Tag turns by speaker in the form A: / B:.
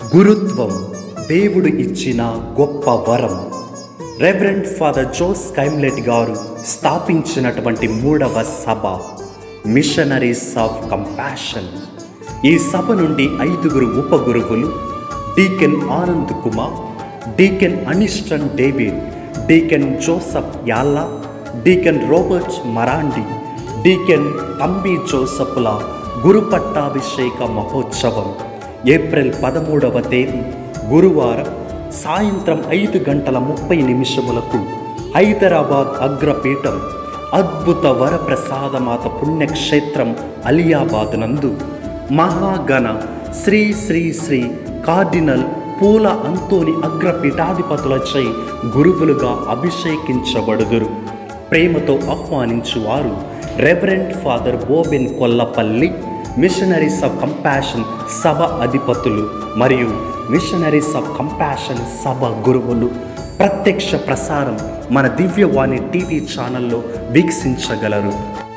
A: గురుత్వం దేవుడు ఇచ్చిన గొప్ప వరం రెవరెండ్ ఫాదర్ జోస్ కైమ్లెట్ గారు స్థాపించినటువంటి మూడవ సభ మిషనరీస్ ఆఫ్ కంపాషన్ ఈ సభ నుండి ఐదుగురు ఉపగురువులు deacon Anand Kumar deacon Aniston David deacon Joseph Yalla deacon Robert Marandi deacon Thambi జోసఫ్ల గురు పట్టాభిషేక మహోత్సవం ఏప్రిల్ పదమూడవ తేదీ గురువారం సాయంత్రం ఐదు గంటల ముప్పై నిమిషములకు హైదరాబాద్ అగ్రపీఠం అద్భుత వరప్రసాదమాత పుణ్యక్షేత్రం అలియాబాద్ నందు మహాగణ శ్రీ శ్రీ శ్రీ కార్డినల్ పూల అంతోని అగ్రపీఠాధిపతులచే గురువులుగా అభిషేకించబడుదురు ప్రేమతో ఆహ్వానించువారు reverend father Boben Kollapalli missionaries of compassion సభ అధిపతులు మరియు మిషనరీస్ ఆఫ్ కంపాషన్ సభ గురువులు ప్రత్యక్ష ప్రసారం మన దివ్యవాణి టీవీ ఛానల్లో వీక్షించగలరు